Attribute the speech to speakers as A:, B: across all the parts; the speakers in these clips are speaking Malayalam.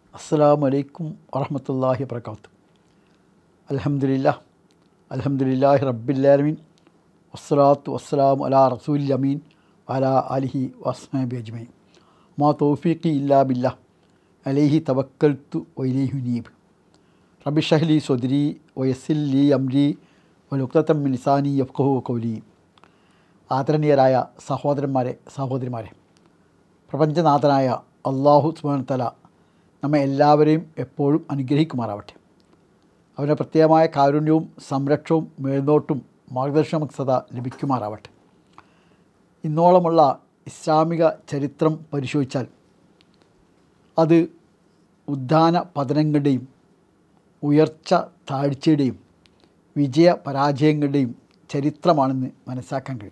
A: അസ്സാം വലൈക്കും വറഹമത്തല്ലാഹി വർക്കാത്തു അലഹമുല്ല അലഹമുല്ലാഹി റബ്ബില്ലാലമീൻ വസ്സലാത്തു വസ്സലാം അലാ റസൂൽ അമീൻ അലാ അലിഹി വസ്മാബി അജ്മീൻ മാ തൗഫീഖി ഇല്ലാ ബില്ല അലൈഹി തവക്കൽത്തു വൈലേഹു നീബ് റബി ഷഹ്ലി സ്വദിരി വയസ്സിൽ ലി അംരി വലുക്തത്തം ലിസാനി യഫ്കഹു കൗലി ആദരണീയരായ സഹോദരന്മാരെ സഹോദരിമാരെ പ്രപഞ്ചനാഥനായ അള്ളാഹു സുബാൻ തല നമ്മെ എല്ലാവരെയും എപ്പോഴും അനുഗ്രഹിക്കുമാറാവട്ടെ അവൻ്റെ പ്രത്യേകമായ കാരുണ്യവും സംരക്ഷണവും മേൽനോട്ടും മാർഗദർശനവും സദാ ലഭിക്കുമാറാവട്ടെ ഇന്നോളമുള്ള ഇസ്ലാമിക ചരിത്രം പരിശോധിച്ചാൽ അത് ഉദ്ധാന പതനങ്ങളുടെയും ഉയർച്ച താഴ്ചയുടെയും വിജയ പരാജയങ്ങളുടെയും ചരിത്രമാണെന്ന് മനസ്സിലാക്കാൻ കഴിയും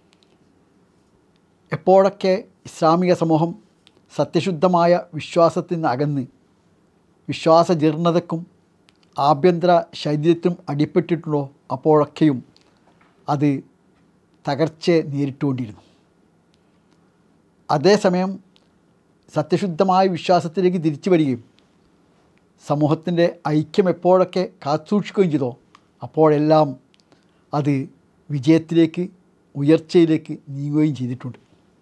A: എപ്പോഴൊക്കെ ഇസ്ലാമിക സമൂഹം സത്യശുദ്ധമായ വിശ്വാസത്തിൽ നിന്ന് അകന്ന് വിശ്വാസജീർണതക്കും ആഭ്യന്തര ശൈത്യത്തിനും അടിപ്പെട്ടിട്ടുണ്ടോ അപ്പോഴൊക്കെയും അത് തകർച്ചയെ നേരിട്ടുകൊണ്ടിരുന്നു അതേസമയം സത്യശുദ്ധമായ വിശ്വാസത്തിലേക്ക് തിരിച്ചു വരികയും സമൂഹത്തിൻ്റെ ഐക്യം എപ്പോഴൊക്കെ കാത്തുസൂക്ഷിക്കുകയും ചെയ്തോ അപ്പോഴെല്ലാം അത് വിജയത്തിലേക്ക് ഉയർച്ചയിലേക്ക് നീങ്ങുകയും ചെയ്തിട്ടുണ്ട്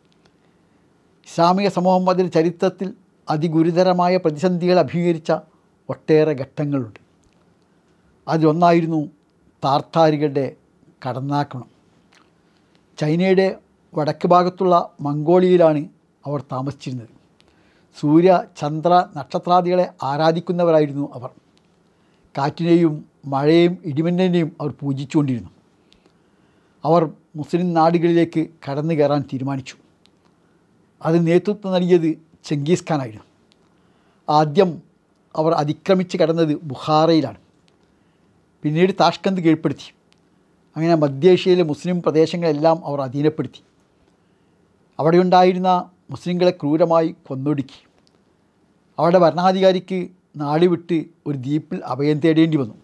A: ഇസ്ലാമിക സമൂഹം അതിൻ്റെ ചരിത്രത്തിൽ അതിഗുരുതരമായ പ്രതിസന്ധികൾ അഭിമുഖീകരിച്ച ഒട്ടേറെ ഘട്ടങ്ങളുണ്ട് അതിലൊന്നായിരുന്നു താർത്താരികളുടെ കടന്നാക്രമണം ചൈനയുടെ വടക്ക് ഭാഗത്തുള്ള മംഗോളിയയിലാണ് അവർ താമസിച്ചിരുന്നത് സൂര്യ ചന്ദ്ര നക്ഷത്രാദികളെ ആരാധിക്കുന്നവരായിരുന്നു അവർ കാറ്റിനെയും മഴയെയും ഇടിമിന്നലിനെയും അവർ പൂജിച്ചുകൊണ്ടിരുന്നു അവർ മുസ്ലിം നാടുകളിലേക്ക് കടന്നു കയറാൻ തീരുമാനിച്ചു അത് നേതൃത്വം നൽകിയത് ചെങ്കീസ് ഖാനായിരുന്നു ആദ്യം അവർ അതിക്രമിച്ച് കടന്നത് ബുഹാറയിലാണ് പിന്നീട് താഷ്കന്ത് കീഴ്പ്പെടുത്തി അങ്ങനെ മധ്യേഷ്യയിലെ മുസ്ലിം പ്രദേശങ്ങളെല്ലാം അവർ അധീനപ്പെടുത്തി അവിടെയുണ്ടായിരുന്ന മുസ്ലിങ്ങളെ ക്രൂരമായി കൊന്നൊടുക്കി അവരുടെ ഭരണാധികാരിക്ക് നാട് വിട്ട് ഒരു ദ്വീപിൽ അഭയം തേടേണ്ടി വന്നു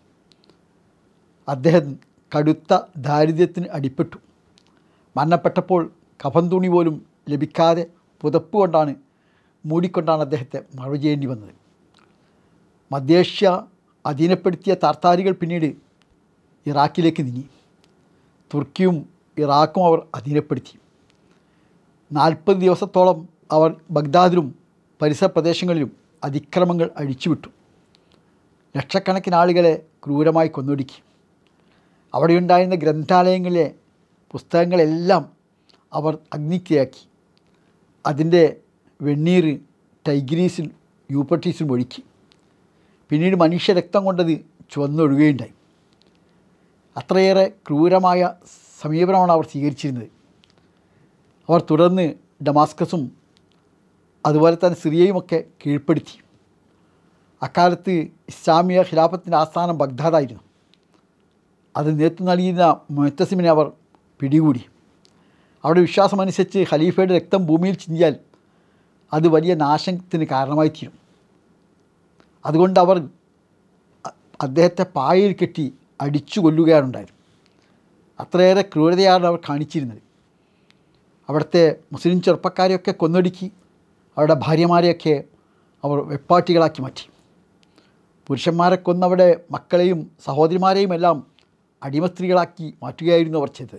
A: അദ്ദേഹം കടുത്ത ദാരിദ്ര്യത്തിന് അടിപ്പെട്ടു മരണപ്പെട്ടപ്പോൾ കഫൻ തുണി പോലും ലഭിക്കാതെ പുതപ്പ് കൊണ്ടാണ് മൂടിക്കൊണ്ടാണ് അദ്ദേഹത്തെ മറവ് ചെയ്യേണ്ടി വന്നത് മധ്യേഷ്യ അധീനപ്പെടുത്തിയ താർത്താരികൾ പിന്നീട് ഇറാഖിലേക്ക് നീങ്ങി തുർക്കിയും ഇറാഖും അവർ അധീനപ്പെടുത്തി നാൽപ്പത് ദിവസത്തോളം അവർ ബഗ്ദാദിലും പരിസര പ്രദേശങ്ങളിലും അതിക്രമങ്ങൾ അഴിച്ചുവിട്ടു ലക്ഷക്കണക്കിന് ആളുകളെ ക്രൂരമായി കൊന്നൊടുക്കി അവിടെയുണ്ടായിരുന്ന ഗ്രന്ഥാലയങ്ങളിലെ പുസ്തകങ്ങളെല്ലാം അവർ അഗ്നിക്കിരയാക്കി അതിൻ്റെ വെണ്ണീർ ടൈഗ്രീസിൽ യൂപ്പട്ടീസിൽ ഒഴുക്കി പിന്നീട് മനുഷ്യ രക്തം കൊണ്ടത് ചുവന്നൊഴുകുകയുണ്ടായി അത്രയേറെ ക്രൂരമായ സമീപനമാണ് അവർ സ്വീകരിച്ചിരുന്നത് അവർ തുടർന്ന് ഡമാസ്കസും അതുപോലെ തന്നെ സിറിയയുമൊക്കെ കീഴ്പ്പെടുത്തി അക്കാലത്ത് ഇസ്ലാമിയ ഖിലാഫത്തിൻ്റെ ആസ്ഥാനം ബഗ്ദാദായിരുന്നു അത് നേതൃത്വം നൽകിയിരുന്ന മുത്തസിമിനെ അവർ പിടികൂടി അവിടെ വിശ്വാസമനുസരിച്ച് ഖലീഫയുടെ രക്തം ഭൂമിയിൽ ചിന്തിയാൽ അത് വലിയ നാശത്തിന് കാരണമായി തീരും അതുകൊണ്ട് അവർ അദ്ദേഹത്തെ പായയിൽ കെട്ടി അടിച്ചു കൊല്ലുകയാണുണ്ടായത് അത്രയേറെ ക്രൂരതയാണ് അവർ കാണിച്ചിരുന്നത് അവിടുത്തെ മുസ്ലിം ചെറുപ്പക്കാരെയൊക്കെ കൊന്നൊടുക്കി അവരുടെ ഭാര്യമാരെയൊക്കെ അവർ വെപ്പാട്ടികളാക്കി മാറ്റി പുരുഷന്മാരെ കൊന്നവിടെ മക്കളെയും സഹോദരിമാരെയും എല്ലാം അടിമ സ്ത്രീകളാക്കി മാറ്റുകയായിരുന്നു അവർ ചെയ്തത്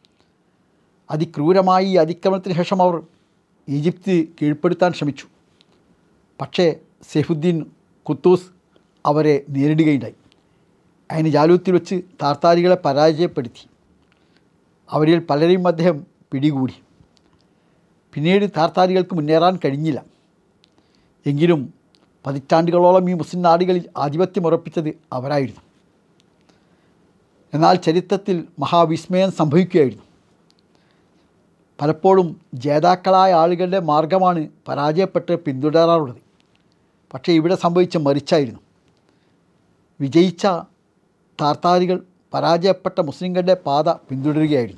A: അതിക്രൂരമായി ഈ അതിക്രമണത്തിന് ശേഷം അവർ ഈജിപ്ത് കീഴ്പ്പെടുത്താൻ ശ്രമിച്ചു പക്ഷേ സെയ്ഫുദ്ദീൻ ഖുത്തൂസ് അവരെ നേരിടുകയുണ്ടായി അതിന് ജാലൂത്തിൽ വെച്ച് താർത്താരികളെ പരാജയപ്പെടുത്തി അവരിൽ പലരെയും അദ്ദേഹം പിടികൂടി പിന്നീട് താർത്താരികൾക്ക് മുന്നേറാൻ കഴിഞ്ഞില്ല എങ്കിലും പതിറ്റാണ്ടുകളോളം ഈ മുസ്ലിം നാടുകളിൽ ആധിപത്യം ഉറപ്പിച്ചത് അവരായിരുന്നു എന്നാൽ ചരിത്രത്തിൽ മഹാവിസ്മയം സംഭവിക്കുകയായിരുന്നു പലപ്പോഴും ജേതാക്കളായ ആളുകളുടെ മാർഗമാണ് പരാജയപ്പെട്ട് പിന്തുടരാറുള്ളത് പക്ഷേ ഇവിടെ സംഭവിച്ച മറിച്ചായിരുന്നു വിജയിച്ച താർത്താരികൾ പരാജയപ്പെട്ട മുസ്ലിങ്ങളുടെ പാത പിന്തുടരുകയായിരുന്നു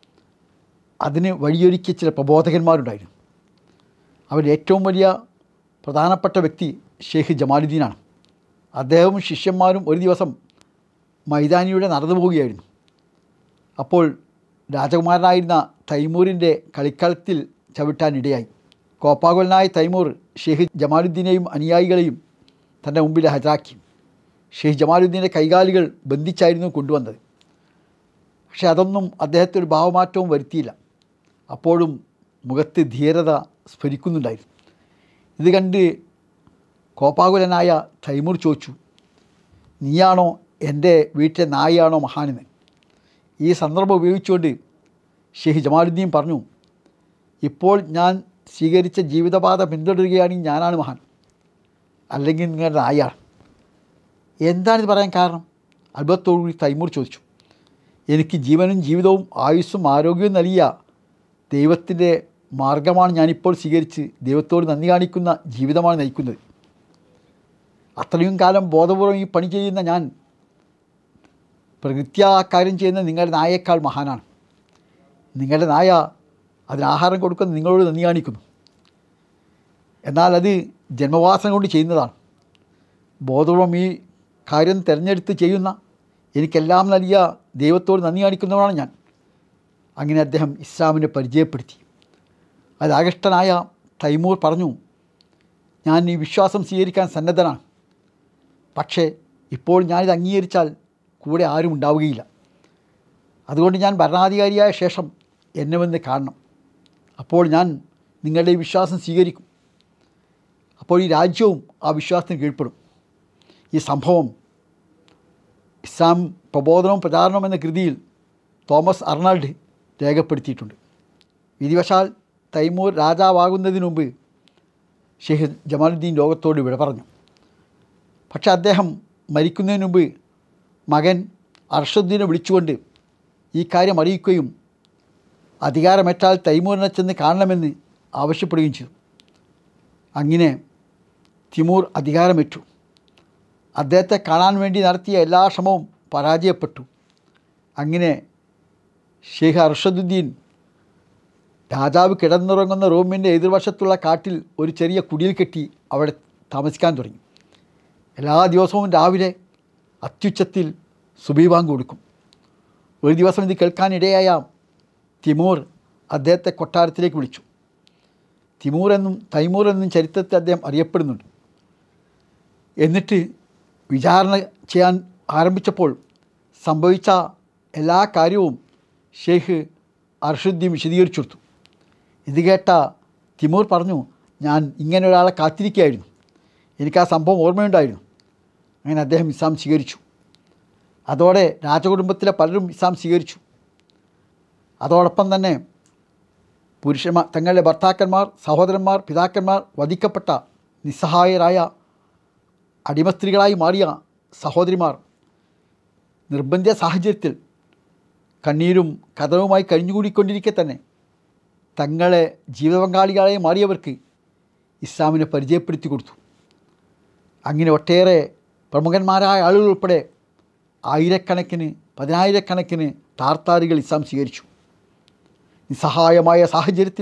A: അതിന് വഴിയൊരുക്കിയ ചില പ്രബോധകന്മാരുണ്ടായിരുന്നു അവരിൽ ഏറ്റവും വലിയ പ്രധാനപ്പെട്ട വ്യക്തി ഷെയ്ഖ് ജമാലുദ്ദീനാണ് അദ്ദേഹവും ശിഷ്യന്മാരും ഒരു ദിവസം മൈതാനിയുടെ നടന്നു പോവുകയായിരുന്നു അപ്പോൾ രാജകുമാരനായിരുന്ന തൈമൂരിൻ്റെ കളിക്കളത്തിൽ ചവിട്ടാനിടയായി കോപ്പാകൊലനായ തൈമൂർ ഷെയ്ഖ് ജമാലുദ്ദീനെയും അനുയായികളെയും തൻ്റെ മുമ്പിൽ ഹജാക്കി ഷെയ്ഖ് ജമാലുദ്ദീൻ്റെ കൈകാലുകൾ ബന്ധിച്ചായിരുന്നു കൊണ്ടുവന്നത് പക്ഷെ അതൊന്നും അദ്ദേഹത്തെ ഒരു ഭാവമാറ്റവും വരുത്തിയില്ല അപ്പോഴും മുഖത്ത് ധീരത സ്ഫരിക്കുന്നുണ്ടായിരുന്നു ഇത് കണ്ട് കോപാകുലനായ തൈമൂർ ചോദിച്ചു നീയാണോ എൻ്റെ വീട്ടിലെ നായിയാണോ മഹാനെന്ന് ഈ സന്ദർഭം ഉപയോഗിച്ചുകൊണ്ട് ഷെയ്ഖ് ജമാലുദ്ദീൻ പറഞ്ഞു ഇപ്പോൾ ഞാൻ സ്വീകരിച്ച ജീവിതപാത പിന്തുടരുകയാണെങ്കിൽ ഞാനാണ് മഹാൻ അല്ലെങ്കിൽ നിങ്ങളുടെ നായാണ് എന്താണിത് പറയാൻ കാരണം അത്ഭുതത്തോടുകൂടി തൈമൂർ ചോദിച്ചു എനിക്ക് ജീവനും ജീവിതവും ആയുസ്സും ആരോഗ്യവും നൽകിയ ദൈവത്തിൻ്റെ മാർഗമാണ് ഞാനിപ്പോൾ സ്വീകരിച്ച് ദൈവത്തോട് നന്ദി കാണിക്കുന്ന ജീവിതമാണ് നയിക്കുന്നത് അത്രയും കാലം ബോധപൂർവം ഈ പണി ചെയ്യുന്ന ഞാൻ പ്രകൃത്യ ആ കാര്യം ചെയ്യുന്ന നിങ്ങളുടെ നായേക്കാൾ മഹാനാണ് നിങ്ങളുടെ നായ അതിന് ആഹാരം കൊടുക്കുന്ന നിങ്ങളോട് നന്ദി കാണിക്കുന്നു എന്നാൽ അത് ജന്മവാസന കൊണ്ട് ചെയ്യുന്നതാണ് ബോധപൂർവം ഈ കാര്യം തിരഞ്ഞെടുത്ത് ചെയ്യുന്ന എനിക്കെല്ലാം നൽകിയ ദൈവത്തോട് നന്ദി കാണിക്കുന്നവനാണ് ഞാൻ അങ്ങനെ അദ്ദേഹം ഇസ്ലാമിനെ പരിചയപ്പെടുത്തി അത് ആകൃഷ്ടനായ തൈമൂർ പറഞ്ഞു ഞാൻ ഈ വിശ്വാസം സ്വീകരിക്കാൻ സന്നദ്ധനാണ് പക്ഷേ ഇപ്പോൾ ഞാനിത് അംഗീകരിച്ചാൽ കൂടെ ആരും ഉണ്ടാവുകയില്ല അതുകൊണ്ട് ഞാൻ ഭരണാധികാരിയായ ശേഷം എന്നെ വന്ന് കാണണം അപ്പോൾ ഞാൻ നിങ്ങളുടെ ഈ വിശ്വാസം സ്വീകരിക്കും അപ്പോൾ ഈ രാജ്യവും ആ വിശ്വാസത്തിന് കീഴ്പ്പെടും ഈ സംഭവം ഇസ്ലാം പ്രബോധനവും പ്രചാരണവും എന്ന കൃതിയിൽ തോമസ് അർണാൾഡ് രേഖപ്പെടുത്തിയിട്ടുണ്ട് വിധിവശാൽ തൈമൂർ രാജാവാകുന്നതിന് മുമ്പ് ഷെയ്ഖ് ജമാലുദ്ദീൻ ലോകത്തോട് വിട പറഞ്ഞു പക്ഷെ അദ്ദേഹം മരിക്കുന്നതിന് മുമ്പ് മകൻ അർഷദ്ദീനെ വിളിച്ചുകൊണ്ട് ഈ കാര്യം അറിയിക്കുകയും അധികാരമേറ്റാൽ തൈമൂറിനെ ചെന്ന് കാണണമെന്ന് ആവശ്യപ്പെടുകയും ചെയ്തു അങ്ങനെ തിമൂർ അധികാരമേറ്റു അദ്ദേഹത്തെ കാണാൻ വേണ്ടി നടത്തിയ എല്ലാ ശ്രമവും പരാജയപ്പെട്ടു അങ്ങനെ ഷെയ്ഖ് അർഷദുദ്ദീൻ രാജാവ് കിടന്നുറങ്ങുന്ന റൂമിൻ്റെ എതിർവശത്തുള്ള കാട്ടിൽ ഒരു ചെറിയ കുടിയിൽ കെട്ടി അവിടെ താമസിക്കാൻ തുടങ്ങി എല്ലാ ദിവസവും രാവിലെ അത്യുച്ചത്തിൽ സുബീബാങ്ക് കൊടുക്കും ഒരു ദിവസം ഇത് കേൾക്കാനിടയായ തിമൂർ അദ്ദേഹത്തെ കൊട്ടാരത്തിലേക്ക് വിളിച്ചു തിമൂർ എന്നും തൈമൂർ എന്നും ചരിത്രത്തിൽ അദ്ദേഹം അറിയപ്പെടുന്നുണ്ട് എന്നിട്ട് വിചാരണ ചെയ്യാൻ ആരംഭിച്ചപ്പോൾ സംഭവിച്ച എല്ലാ കാര്യവും ഷെയ്ഖ് അർഷുദ്ദീൻ വിശദീകരിച്ചു കൊടുത്തു ഇത് കേട്ട തിമൂർ പറഞ്ഞു ഞാൻ ഇങ്ങനെ ഒരാളെ കാത്തിരിക്കുകയായിരുന്നു എനിക്ക് ആ സംഭവം ഓർമ്മയുണ്ടായിരുന്നു അങ്ങനെ അദ്ദേഹം ഇസ്ലാം സ്വീകരിച്ചു അതോടെ രാജകുടുംബത്തിലെ പലരും ഇസ്ലാം സ്വീകരിച്ചു അതോടൊപ്പം തന്നെ പുരുഷന്മാർ തങ്ങളുടെ ഭർത്താക്കന്മാർ സഹോദരന്മാർ പിതാക്കന്മാർ വധിക്കപ്പെട്ട നിസ്സഹായരായ അടിമസ്ത്രീകളായി മാറിയ സഹോദരിമാർ നിർബന്ധിത സാഹചര്യത്തിൽ കണ്ണീരും കഥവുമായി കഴിഞ്ഞുകൂടിക്കൊണ്ടിരിക്കെ തന്നെ തങ്ങളെ ജീവിതപങ്കാളികളായി മാറിയവർക്ക് ഇസ്ലാമിനെ പരിചയപ്പെടുത്തി കൊടുത്തു അങ്ങനെ ഒട്ടേറെ പ്രമുഖന്മാരായ ആളുകൾ ഉൾപ്പെടെ ആയിരക്കണക്കിന് പതിനായിരക്കണക്കിന് താർത്താരികൾ ഇസ്ലാം സ്വീകരിച്ചു നിസ്സഹായമായ സാഹചര്യത്തിൽ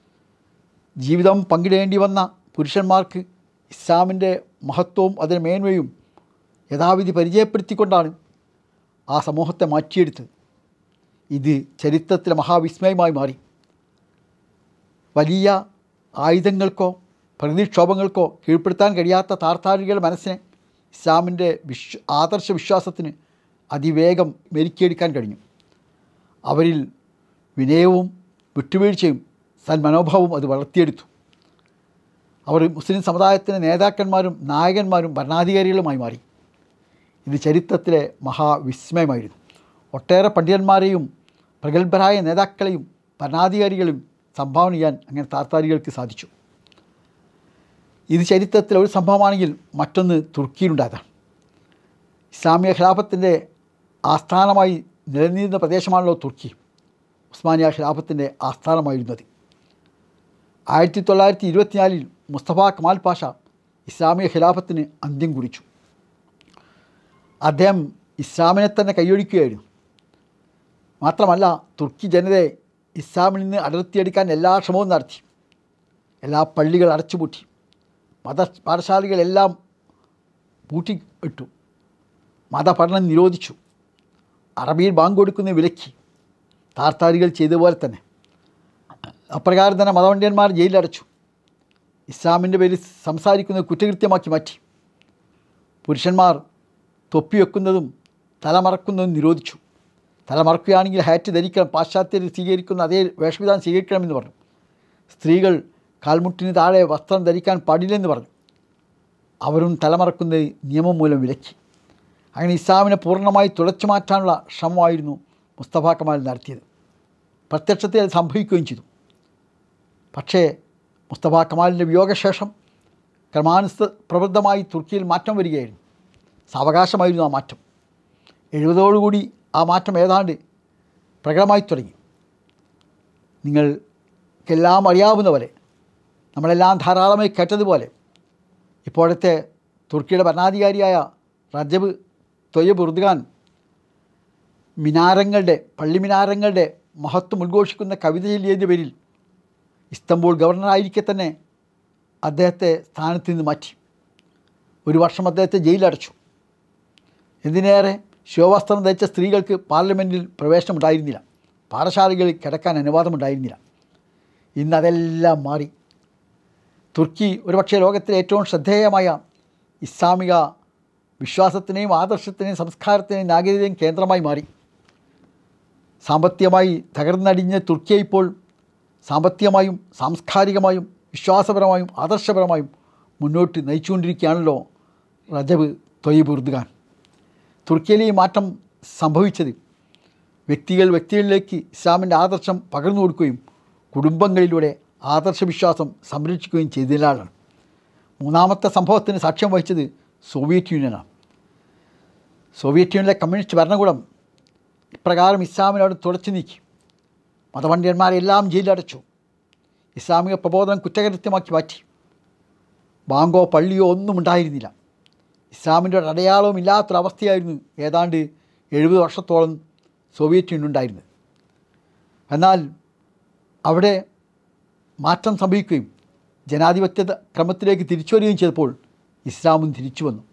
A: ജീവിതം പങ്കിടേണ്ടി വന്ന പുരുഷന്മാർക്ക് ഇസ്ലാമിൻ്റെ മഹത്വവും അതിന് മേന്മയും യഥാവിധി പരിചയപ്പെടുത്തിക്കൊണ്ടാണ് ആ സമൂഹത്തെ മാറ്റിയെടുത്തത് ഇത് ചരിത്രത്തിലെ മഹാവിസ്മയമായി മാറി വലിയ ആയുധങ്ങൾക്കോ പ്രകൃതിക്ഷോഭങ്ങൾക്കോ കീഴ്പ്പെടുത്താൻ കഴിയാത്ത താർത്താരികളുടെ മനസ്സിനെ ഇസ്ലാമിൻ്റെ വിശ്വ ആദർശ വിശ്വാസത്തിന് അതിവേഗം മെരുക്കിയെടുക്കാൻ കഴിഞ്ഞു അവരിൽ വിനയവും വിട്ടുവീഴ്ചയും സന്മനോഭാവവും അത് വളർത്തിയെടുത്തു അവർ മുസ്ലിം സമുദായത്തിൻ്റെ നേതാക്കന്മാരും നായകന്മാരും ഭരണാധികാരികളുമായി മാറി ഇത് ചരിത്രത്തിലെ മഹാവിസ്മയമായിരുന്നു ഒട്ടേറെ പണ്ഡിതന്മാരെയും പ്രഗത്ഭരായ നേതാക്കളെയും ഭരണാധികാരികളും സംഭാവന ചെയ്യാൻ അങ്ങനെ താർത്താരികൾക്ക് സാധിച്ചു ഇത് ചരിത്രത്തിലെ ഒരു സംഭവമാണെങ്കിൽ മറ്റൊന്ന് തുർക്കിയിലുണ്ടായതാണ് ഇസ്ലാമിക ഖിലാഫത്തിൻ്റെ ആസ്ഥാനമായി നിലനിന്നിരുന്ന പ്രദേശമാണല്ലോ തുർക്കി ഉസ്മാനിയ ഖിലാഫത്തിൻ്റെ ആസ്ഥാനമായിരുന്നത് ആയിരത്തി തൊള്ളായിരത്തി ഇരുപത്തിനാലിൽ മുസ്തഫ കമാൽ പാഷ ഇസ്ലാമിക ഖിലാഫത്തിന് അന്ത്യം കുറിച്ചു അദ്ദേഹം ഇസ്ലാമിനെ തന്നെ കൈയൊഴിക്കുകയായിരുന്നു മാത്രമല്ല തുർക്കി ജനതയെ ഇസ്ലാമിൽ നിന്ന് അടർത്തിയെടുക്കാൻ എല്ലാ ശ്രമവും നടത്തി എല്ലാ പള്ളികൾ അടച്ചുപൂട്ടി മത പാഠശാലകളെല്ലാം പൂട്ടി ഇട്ടു മതപഠനം നിരോധിച്ചു അറബിയിൽ ബാങ്ക് കൊടുക്കുന്ന വിലക്കി താർത്താരികൾ ചെയ്തതുപോലെ തന്നെ അപ്രകാരം തന്നെ മതപണ്ഡിതന്മാർ ജയിലിലടച്ചു ഇസ്ലാമിൻ്റെ പേരിൽ സംസാരിക്കുന്നത് കുറ്റകൃത്യമാക്കി മാറ്റി പുരുഷന്മാർ തൊപ്പി വെക്കുന്നതും തലമറക്കുന്നതും നിരോധിച്ചു തലമറക്കുകയാണെങ്കിൽ ഹാറ്റ് ധരിക്കണം പാശ്ചാത്യർ സ്വീകരിക്കുന്ന അതേ വേഷവിധാനം സ്വീകരിക്കണമെന്ന് പറഞ്ഞു സ്ത്രീകൾ കാൽമുട്ടിന് താഴെ വസ്ത്രം ധരിക്കാൻ പാടില്ലെന്ന് പറഞ്ഞു അവരും തലമറക്കുന്നത് നിയമം മൂലം വിലക്കി അങ്ങനെ ഇസ്ലാമിനെ പൂർണ്ണമായി തുടച്ചു മാറ്റാനുള്ള ശ്രമമായിരുന്നു മുസ്തഫ കമാൽ നടത്തിയത് പ്രത്യക്ഷത്തിൽ അത് സംഭവിക്കുകയും ചെയ്തു പക്ഷേ മുസ്തഫ കമാലിൻ്റെ വിയോഗശേഷം ക്രമാനുസ പ്രബുദ്ധമായി തുർക്കിയിൽ മാറ്റം വരികയായിരുന്നു സാവകാശമായിരുന്നു ആ മാറ്റം എഴുപതോടുകൂടി ആ മാറ്റം ഏതാണ്ട് പ്രകടമായി തുടങ്ങി നിങ്ങൾക്കെല്ലാം അറിയാവുന്ന പോലെ നമ്മളെല്ലാം ധാരാളമായി കേട്ടതുപോലെ ഇപ്പോഴത്തെ തുർക്കിയുടെ ഭരണാധികാരിയായ റജബ് തൊയ്യബ് ഉർദുഖാൻ മിനാരങ്ങളുടെ പള്ളി മിനാരങ്ങളുടെ മഹത്വം ഉദ്ഘോഷിക്കുന്ന കവിത ചൊല്ലിയതിൻ്റെ പേരിൽ ഇസ്തംബൂൾ ഗവർണറായിരിക്കെ തന്നെ അദ്ദേഹത്തെ സ്ഥാനത്ത് നിന്ന് മാറ്റി ഒരു വർഷം അദ്ദേഹത്തെ ജയിലടച്ചു എന്തിനേറെ ശിവവസ്ത്രം ധരിച്ച സ്ത്രീകൾക്ക് പാർലമെൻറ്റിൽ പ്രവേശനമുണ്ടായിരുന്നില്ല പാഠശാലകളിൽ കിടക്കാൻ അനുവാദമുണ്ടായിരുന്നില്ല ഇന്ന് അതെല്ലാം മാറി തുർക്കി ഒരുപക്ഷെ ലോകത്തിലെ ഏറ്റവും ശ്രദ്ധേയമായ ഇസ്ലാമിക വിശ്വാസത്തിനെയും ആദർശത്തിനെയും സംസ്കാരത്തിനെയും നാഗരികതയും കേന്ദ്രമായി മാറി സാമ്പത്തികമായി തകർന്നടിഞ്ഞ തുർക്കിയെ ഇപ്പോൾ സാമ്പത്തികമായും സാംസ്കാരികമായും വിശ്വാസപരമായും ആദർശപരമായും മുന്നോട്ട് നയിച്ചുകൊണ്ടിരിക്കുകയാണല്ലോ റജബ് തൊയ്യബ് ഉർദുഖാൻ തുർക്കിയിലെ ഈ മാറ്റം സംഭവിച്ചത് വ്യക്തികൾ വ്യക്തികളിലേക്ക് ഇസ്ലാമിൻ്റെ ആദർശം പകർന്നു കൊടുക്കുകയും കുടുംബങ്ങളിലൂടെ ആദർശവിശ്വാസം സംരക്ഷിക്കുകയും ചെയ്തതിനാലാണ് മൂന്നാമത്തെ സംഭവത്തിന് സാക്ഷ്യം വഹിച്ചത് സോവിയറ്റ് യൂണിയനാണ് സോവിയറ്റ് യൂണിയനിലെ കമ്മ്യൂണിസ്റ്റ് ഭരണകൂടം ഇപ്രകാരം ഇസ്ലാമിനോട് തുടച്ചു നീക്കി മതപണ്ഡിതന്മാരെല്ലാം ജയിലടച്ചു ഇസ്ലാമിക പ്രബോധനം കുറ്റകൃത്യമാക്കി മാറ്റി ബാങ്കോ പള്ളിയോ ഒന്നും ഉണ്ടായിരുന്നില്ല ഇസ്ലാമിൻ്റെ ഒരു അടയാളവും ഇല്ലാത്തൊരവസ്ഥയായിരുന്നു ഏതാണ്ട് എഴുപത് വർഷത്തോളം സോവിയറ്റ് യൂണിയൻ ഉണ്ടായിരുന്നത് എന്നാൽ അവിടെ മാറ്റം സംഭവിക്കുകയും ജനാധിപത്യ ക്രമത്തിലേക്ക് തിരിച്ചു വരികയും ചെയ്തപ്പോൾ ഇസ്ലാമും തിരിച്ചു വന്നു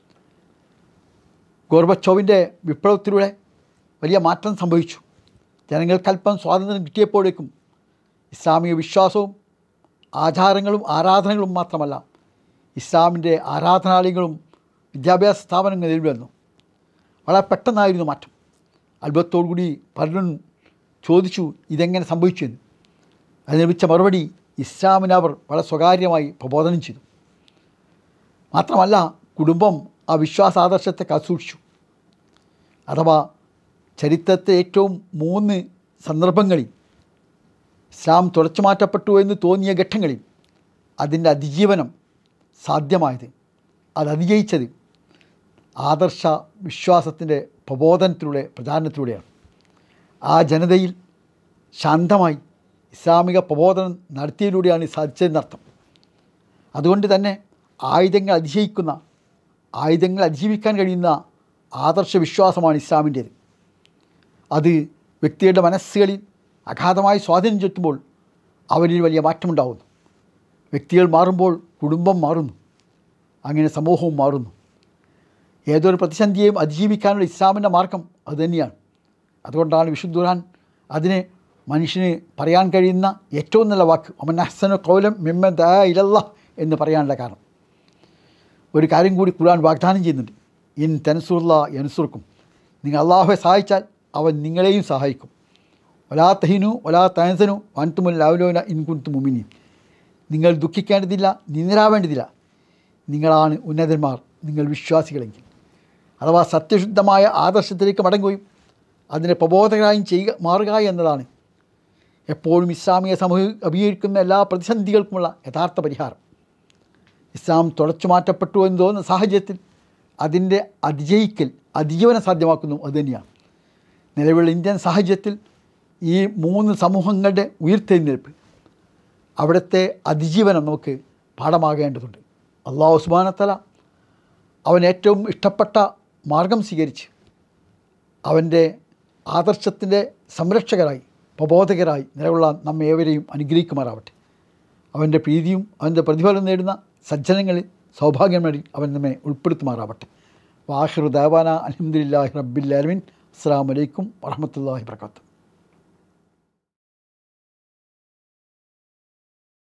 A: ഗോർബച്ചോവിൻ്റെ വിപ്ലവത്തിലൂടെ വലിയ മാറ്റം സംഭവിച്ചു ജനങ്ങൾക്കല്പം സ്വാതന്ത്ര്യം കിട്ടിയപ്പോഴേക്കും ഇസ്ലാമിക വിശ്വാസവും ആചാരങ്ങളും ആരാധനകളും മാത്രമല്ല ഇസ്ലാമിൻ്റെ ആരാധനാലയങ്ങളും വിദ്യാഭ്യാസ സ്ഥാപനങ്ങൾ നിലവിൽ വന്നു വളരെ പെട്ടെന്നായിരുന്നു മാറ്റം അത്ഭുതത്തോടുകൂടി പലരും ചോദിച്ചു ഇതെങ്ങനെ സംഭവിച്ചു എന്ന് അതിന് ലഭിച്ച മറുപടി ഇസ്ലാമിനെ അവർ വളരെ സ്വകാര്യമായി പ്രബോധനം ചെയ്തു മാത്രമല്ല കുടുംബം ആ വിശ്വാസാദർശത്തെ കാസൂക്ഷിച്ചു അഥവാ ചരിത്രത്തെ ഏറ്റവും മൂന്ന് സന്ദർഭങ്ങളിൽ ഇസ്ലാം തുടച്ചു മാറ്റപ്പെട്ടു എന്ന് തോന്നിയ ഘട്ടങ്ങളിൽ അതിൻ്റെ അതിജീവനം സാധ്യമായത് അത് അതിജയിച്ചത് ആദർശ വിശ്വാസത്തിൻ്റെ പ്രബോധനത്തിലൂടെ പ്രചാരണത്തിലൂടെയാണ് ആ ജനതയിൽ ശാന്തമായി ഇസ്ലാമിക പ്രബോധനം നടത്തിയതിലൂടെയാണ് ഇത് സാധിച്ചതെന്നർത്ഥം അതുകൊണ്ട് തന്നെ ആയുധങ്ങൾ അതിജയിക്കുന്ന ആയുധങ്ങൾ അതിജീവിക്കാൻ കഴിയുന്ന ആദർശ വിശ്വാസമാണ് ഇസ്ലാമിൻ്റേത് അത് വ്യക്തിയുടെ മനസ്സുകളിൽ അഗാധമായി സ്വാധീനം ചെലുത്തുമ്പോൾ അവരിൽ വലിയ മാറ്റമുണ്ടാകുന്നു വ്യക്തികൾ മാറുമ്പോൾ കുടുംബം മാറുന്നു അങ്ങനെ സമൂഹവും മാറുന്നു ഏതൊരു പ്രതിസന്ധിയെയും അതിജീവിക്കാനുള്ള ഇസ്ലാമിൻ്റെ മാർഗം അതുതന്നെയാണ് അതുകൊണ്ടാണ് വിശുദ്ധ ഖുർആൻ അതിനെ മനുഷ്യന് പറയാൻ കഴിയുന്ന ഏറ്റവും നല്ല വാക്ക് ഒമൻ അഹ്സന കൗലം മിമ്മ ദാ ഇലല്ല എന്ന് പറയാനുള്ള കാരണം ഒരു കാര്യം കൂടി ഖുർആൻ വാഗ്ദാനം ചെയ്യുന്നുണ്ട് ഇൻ തൻസുറുള്ള യൻസുർക്കും നിങ്ങൾ അള്ളാഹുവെ സഹായിച്ചാൽ അവൻ നിങ്ങളെയും സഹായിക്കും ഒലാ തഹിനു ഒലാ തനസനു വൻതുമുൽ ലാവലോന ഇൻകുന്തു മുമിനി നിങ്ങൾ ദുഃഖിക്കേണ്ടതില്ല നിന്ദരാവേണ്ടതില്ല നിങ്ങളാണ് ഉന്നതന്മാർ നിങ്ങൾ വിശ്വാസികളെങ്കിൽ അഥവാ സത്യശുദ്ധമായ ആദർശത്തിലേക്ക് മടങ്ങുകയും അതിനെ പ്രബോധകരായും ചെയ്യുക മാറുക എന്നതാണ് എപ്പോഴും ഇസ്ലാമിക സമൂഹം അഭിമുഖീകരിക്കുന്ന എല്ലാ പ്രതിസന്ധികൾക്കുമുള്ള യഥാർത്ഥ പരിഹാരം ഇസ്ലാം തുടച്ചു മാറ്റപ്പെട്ടു എന്ന് തോന്നുന്ന സാഹചര്യത്തിൽ അതിൻ്റെ അതിജയിക്കൽ അതിജീവനം സാധ്യമാക്കുന്നു അതുതന്നെയാണ് നിലവിലുള്ള ഇന്ത്യൻ സാഹചര്യത്തിൽ ഈ മൂന്ന് സമൂഹങ്ങളുടെ ഉയർത്തെഴുന്നേൽപ്പ് അവിടുത്തെ അതിജീവനം നമുക്ക് പാഠമാകേണ്ടതുണ്ട് അള്ളാഹു സുബാനത്തല അവൻ ഏറ്റവും ഇഷ്ടപ്പെട്ട മാർഗം സ്വീകരിച്ച് അവൻ്റെ ആദർശത്തിൻ്റെ സംരക്ഷകരായി പ്രബോധകരായി നിലകൊള്ളാൻ നമ്മെ ഏവരെയും അനുഗ്രഹിക്കുമാറാവട്ടെ അവൻ്റെ പ്രീതിയും അവൻ്റെ പ്രതിഫലം നേടുന്ന സജ്ജനങ്ങളിൽ സൗഭാഗ്യം നേടി അവൻ നമ്മെ ഉൾപ്പെടുത്തുമാറാവട്ടെ വാഹിറു ദേവാന അലഹമുല്ലാഹി റബ്ബില്ലാലമിൻ അസ്സാം വലൈക്കും വറഹമത്തല്ലാഹി വർക്കാത്തു